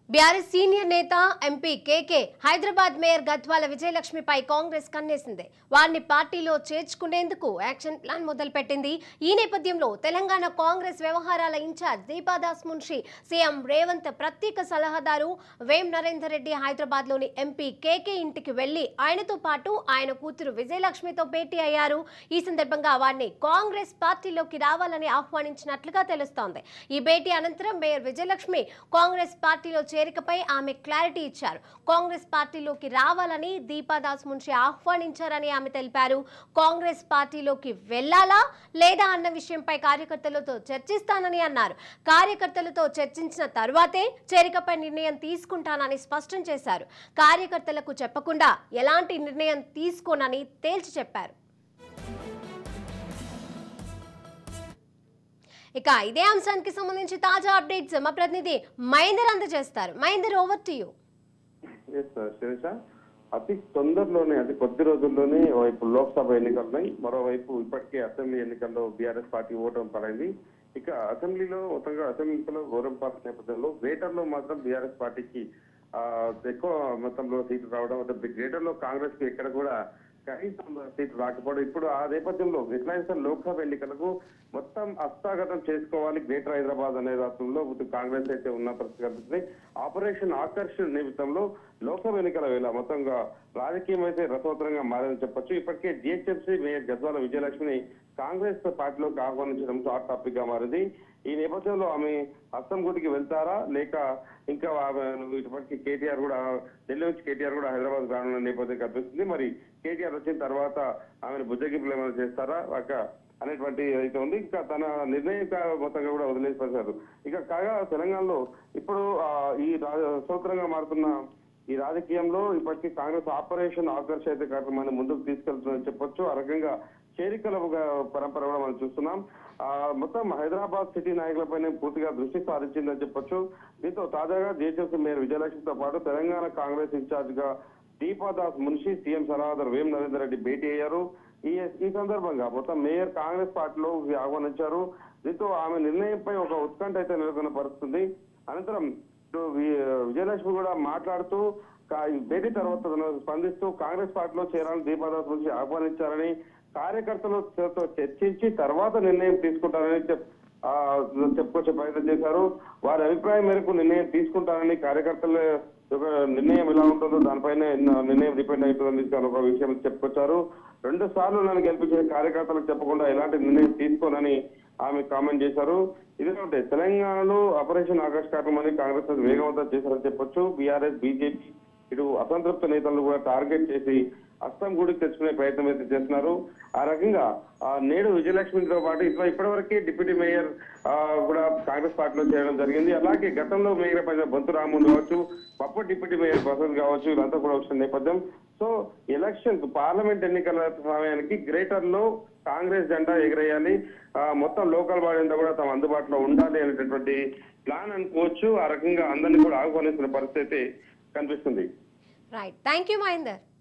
BRS senior నేత MP KK Hyderabad mayor Gadwal విజయలక్ష్మిపై కాంగ్రెస్ కన్నేసింది వారిని పార్టీలో చేర్చుకునేందుకు యాక్షన్ ప్లాన్ మొదలుపెట్టింది ఈ నేపథ్యంలో తెలంగాణ కాంగ్రెస్ వ్యవహారాల ఇన్ఛార్జ్ దీపాదాస్ మున్షి సీఎం రేవంత్ ప్రత్యేక సలహాదారు వేం నరేందర్ రెడ్డి హైదరాబాద్ లోని ఎంపీ కేకే ఇంటికి వెళ్లి ఆయనతో పాటు ఆయన కూతురు విజయలక్ష్మితో భేటీ అయ్యారు ఈ సందర్భంగా వారిని కాంగ్రెస్ పార్టీలోకి రావాలని ఆహ్వానించినట్లుగా తెలుస్తోంది ఈ భేటీ అనంతరం మేయర్ విజయలక్ష్మి కాంగ్రెస్ పార్టీలో చేరికపై ఆమె క్లారిటీ ఇచ్చారు కాంగ్రెస్ పార్టీలోకి రావాలని దీపాదాస్ మున్షి ఆహ్వానించారని ఆమె తెలిపారు కాంగ్రెస్ పార్టీలోకి వెళ్లాలా లేదా అన్న విషయంపై కార్యకర్తలతో చర్చిస్తానని అన్నారు కార్యకర్తలతో చర్చించిన తర్వాతే చేరికపై నిర్ణయం తీసుకుంటానని స్పష్టం చేశారు కార్యకర్తలకు చెప్పకుండా ఎలాంటి నిర్ణయం తీసుకోనని తేల్చి చెప్పారు ఇక ఇదే అంశానికి సంబంధించి తాజా అప్డేట్స్ మా ప్రతినిధి మహేందర్ అందజేస్తారు Mahender over to you yes sir Sirisha అతి తొందరలోనే అతి కొద్ది రోజుల్లోనే వైపు లోక్సభ ఎన్నికలు ఉన్నాయి మరోవైపు ఇప్పటికే అసెంబ్లీ ఎన్నికల్లో బీఆర్ఎస్ పార్టీ ఓటమి పడింది ఇక అసెంబ్లీలో మొత్తంగా అసెంబ్లీ ఎన్నికల్లో ఓటమి పార్టీ నేపథ్యంలో గ్రేటర్ లో మాత్రం బీఆర్ఎస్ పార్టీకి ఆ, ఎక్కువ మొత్తంలో సీట్లు రావడం అంటే గ్రేటర్ లో కాంగ్రెస్ కి ఎక్కడ కూడా కనీసం సీట్లు రాకపోవడం ఇప్పుడు ఆ నేపథ్యంలో ఎట్లయినా సరే లోక్సభ ఎన్నికలకు మొత్తం హస్తాగతం చేసుకోవాలి గ్రేటర్ హైదరాబాద్ అనే రాష్ట్రంలో ఇటు కాంగ్రెస్ అయితే ఉన్న పరిస్థితి కనిపిస్తుంది ఆపరేషన్ ఆకర్షణ నిమిత్తంలో లోక్సభ ఎన్నికల వేళ మొత్తంగా రాజకీయం అయితే రసవత్తరంగా మారని చెప్పొచ్చు ఇప్పటికే జిహెచ్ఎంసీ మేయర్ గద్వాల విజయలక్ష్మిని కాంగ్రెస్ పార్టీలోకి ఆహ్వానించడం హాట్ టాపిక్ గా మారింది ఈ నేపథ్యంలో ఆమె అస్సం గుడికి వెళ్తారా లేక ఇంకా ఆమె ఇప్పటికీ కేటీఆర్ కూడా ఢిల్లీ నుంచి కేటీఆర్ కూడా హైదరాబాద్ రానున్న నేపథ్యం కనిపిస్తుంది మరి కేటీఆర్ వచ్చిన తర్వాత ఆమెను బుజ్జగింపులు ఏమైనా చేస్తారా ఒక అనేటువంటి అయితే ఉంది ఇంకా తన నిర్ణయం కా- మొత్తంగా కూడా వదిలేసిపోతారు ఇక కాగా తెలంగాణలో ఇప్పుడు ఆ, ఈ రా- సూత్రంగా మారుతున్న ఈ రాజకీయంలో ఇప్పటికీ కాంగ్రెస్ ఆపరేషన్ ఆకర్ష అయితే కార్యక్రమాన్ని ముందుకు తీసుకెళ్తుందని చెప్పొచ్చు ఆ రకంగా చేరికల ఒక పరంపర కూడా మనం చూస్తున్నాం ఆ మొత్తం హైదరాబాద్ సిటీ నాయకులపైనే పూర్తిగా దృష్టి సారించిందని చెప్పొచ్చు దీంతో తాజాగా జేహెచ్ఎస్ మేయర్ విజయలక్ష్మితో పాటు తెలంగాణ కాంగ్రెస్ ఇన్ఛార్జ్ గా దీపాదాస్ మున్షి సీఎం సలహాదారు వేం నరేందర్ రెడ్డి భేటీ అయ్యారు ఈ ఈ సందర్భంగా మొత్తం మేయర్ కాంగ్రెస్ పార్టీలో ఆహ్వానించారు దీంతో ఆమె నిర్ణయంపై ఒక ఉత్కంఠ అయితే నెలకొన్న పరిస్థితుంది అనంతరం ఇటు వి- విజయలక్ష్మి కూడా మాట్లాడుతూ కా- ఈ భేటీ తర్వాత తను స్పందిస్తూ కాంగ్రెస్ పార్టీలో చేరాలని దీపాదాస్ నుంచి ఆహ్వానించారని కార్యకర్తలతో చర్చించి తర్వాత నిర్ణయం తీసుకుంటారని చెప్ ఆ, చెప్పుకొచ్చే ప్రయత్నం చేశారు వారి అభిప్రాయం మేరకు నిర్ణయం తీసుకుంటారని కార్యకర్తల యొక్క నిర్ణయం ఎలా ఉంటుందో దానిపైనే న- నిర్ణయం డిపెండ్ అవుతుందని తను ఒక విషయం చెప్పుకొచ్చారు రెండు సార్లు నన్ను గెలిపించిన కార్యకర్తలకు చెప్పకుండా ఎలాంటి నిర్ణయం తీసుకోనని ఆమె కామెంట్ చేశారు ఇదిగంటే తెలంగాణలో ఆపరేషన్ ఆకాశ్ కార్యక్రమాన్ని కాంగ్రెస్ నేతలు వేగవంతం చేశారని చెప్పొచ్చు బీఆర్ఎస్ బీజేపీ ఇటు అసంతృప్త నేతలను కూడా టార్గెట్ చేసి అస్తం గుడికి తెచ్చుకునే ప్రయత్నం అయితే చేస్తున్నారు ఆ రకంగా ఆ, నేడు విజయలక్ష్మితో పాటు ఇట్లా ఇప్పటివరకే డిప్యూటీ మేయర్ ఆ, కూడా కాంగ్రెస్ పార్టీలో చేరడం జరిగింది అలాగే గతంలో మేయర్ పైన బొంతు రాముడు కావచ్చు అప్పటి డిప్యూటీ మేయర్ ప్రసాద్ కావచ్చు వీళ్ళంతా కూడా వచ్చిన నేపథ్యం సో ఎలక్షన్ పార్లమెంట్ ఎన్నికల సమయానికి గ్రేటర్ లో కాంగ్రెస్ జెండా ఎగరేయాలి ఆ, మొత్తం లోకల్ బాడీ అంతా కూడా తమ అందుబాటులో ఉండాలి అనేటటువంటి ప్లాన్ అనుకోవచ్చు ఆ రకంగా అందరినీ కూడా ఆహ్వానిస్తున్న పరిస్థితి అయితే కనిపిస్తుంది రైట్ థ్యాంక్ యూ మహేందర్